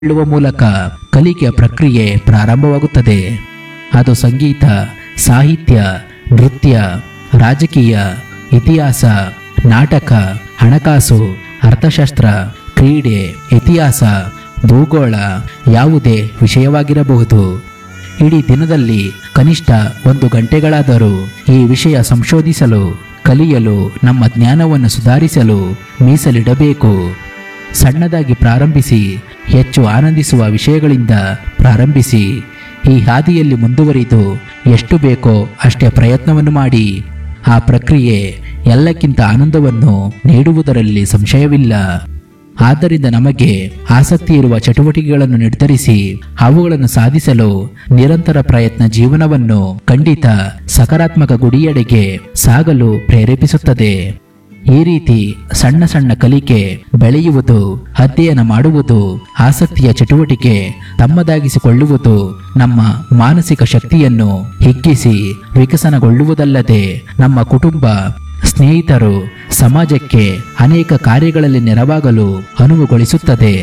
ಹೇಳುವ ಮೂಲಕ ಕಲಿಕೆಯ ಪ್ರಕ್ರಿಯೆ ಪ್ರಾರಂಭವಾಗುತ್ತದೆ ಅದು ಸಂಗೀತ ಸಾಹಿತ್ಯ ನೃತ್ಯ ರಾಜಕೀಯ ಇತಿಹಾಸ ನಾಟಕ ಹಣಕಾಸು ಅರ್ಥಶಾಸ್ತ್ರ ಕ್ರೀಡೆ ಇತಿಹಾಸ ಭೂಗೋಳ ಯಾವುದೇ ವಿಷಯವಾಗಿರಬಹುದು ಇಡೀ ದಿನದಲ್ಲಿ ಕನಿಷ್ಠ ಒಂದು ಗಂಟೆಗಳಾದರೂ ಈ ವಿಷಯ ಸಂಶೋಧಿಸಲು ಕಲಿಯಲು ನಮ್ಮ ಜ್ಞಾನವನ್ನು ಸುಧಾರಿಸಲು ಮೀಸಲಿಡಬೇಕು ಸಣ್ಣದಾಗಿ ಪ್ರಾರಂಭಿಸಿ ಹೆಚ್ಚು ಆನಂದಿಸುವ ವಿಷಯಗಳಿಂದ ಪ್ರಾರಂಭಿಸಿ ಈ ಹಾದಿಯಲ್ಲಿ ಮುಂದುವರಿದು ಎಷ್ಟು ಬೇಕೋ ಅಷ್ಟೇ ಪ್ರಯತ್ನವನ್ನು ಮಾಡಿ ಆ ಪ್ರಕ್ರಿಯೆ ಎಲ್ಲಕ್ಕಿಂತ ಆನಂದವನ್ನು ನೀಡುವುದರಲ್ಲಿ ಸಂಶಯವಿಲ್ಲ ಆದ್ದರಿಂದ ನಮಗೆ ಆಸಕ್ತಿ ಇರುವ ಚಟುವಟಿಕೆಗಳನ್ನು ನಿರ್ಧರಿಸಿ ಅವುಗಳನ್ನು ಸಾಧಿಸಲು ನಿರಂತರ ಪ್ರಯತ್ನ ಜೀವನವನ್ನು ಖಂಡಿತ ಸಕಾರಾತ್ಮಕ ಗುಡಿಯೆಡೆಗೆ ಸಾಗಲು ಪ್ರೇರೇಪಿಸುತ್ತದೆ ಈ ರೀತಿ ಸಣ್ಣ ಸಣ್ಣ ಕಲಿಕೆ ಬೆಳೆಯುವುದು ಅಧ್ಯಯನ ಮಾಡುವುದು ಆಸಕ್ತಿಯ ಚಟುವಟಿಕೆ ತಮ್ಮದಾಗಿಸಿಕೊಳ್ಳುವುದು ನಮ್ಮ ಮಾನಸಿಕ ಶಕ್ತಿಯನ್ನು ಹಿಗ್ಗಿಸಿ ವಿಕಸನಗೊಳ್ಳುವುದಲ್ಲದೆ ನಮ್ಮ ಕುಟುಂಬ ಸ್ನೇಹಿತರು ಸಮಾಜಕ್ಕೆ ಅನೇಕ ಕಾರ್ಯಗಳಲ್ಲಿ ನೆರವಾಗಲು ಅನುವುಗೊಳಿಸುತ್ತದೆ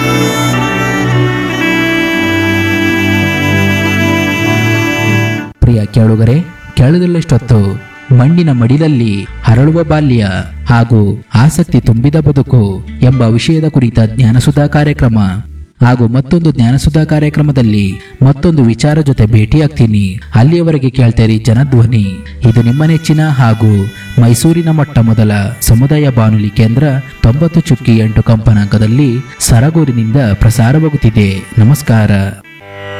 ಪ್ರಿಯ ಕೇಳುಗರೆ ಕೇಳದಲ್ಲಷ್ಟೊತ್ತು ಮಣ್ಣಿನ ಮಡಿಲಲ್ಲಿ ಹರಳುವ ಬಾಲ್ಯ ಹಾಗೂ ಆಸಕ್ತಿ ತುಂಬಿದ ಬದುಕು ಎಂಬ ವಿಷಯದ ಕುರಿತ ಜ್ಞಾನಸುಧಾ ಕಾರ್ಯಕ್ರಮ ಹಾಗೂ ಮತ್ತೊಂದು ಜ್ಞಾನಸುಧಾ ಕಾರ್ಯಕ್ರಮದಲ್ಲಿ ಮತ್ತೊಂದು ವಿಚಾರ ಜೊತೆ ಭೇಟಿಯಾಗ್ತೀನಿ ಅಲ್ಲಿಯವರೆಗೆ ಕೇಳ್ತೇರಿ ಜನಧ್ವನಿ ಇದು ನಿಮ್ಮ ನೆಚ್ಚಿನ ಹಾಗೂ ಮೈಸೂರಿನ ಮೊಟ್ಟ ಮೊದಲ ಸಮುದಾಯ ಬಾನುಲಿ ಕೇಂದ್ರ ತೊಂಬತ್ತು ಚುಕ್ಕಿ ಎಂಟು ಕಂಪನಾಂಕದಲ್ಲಿ ಸರಗೂರಿನಿಂದ ಪ್ರಸಾರವಾಗುತ್ತಿದೆ ನಮಸ್ಕಾರ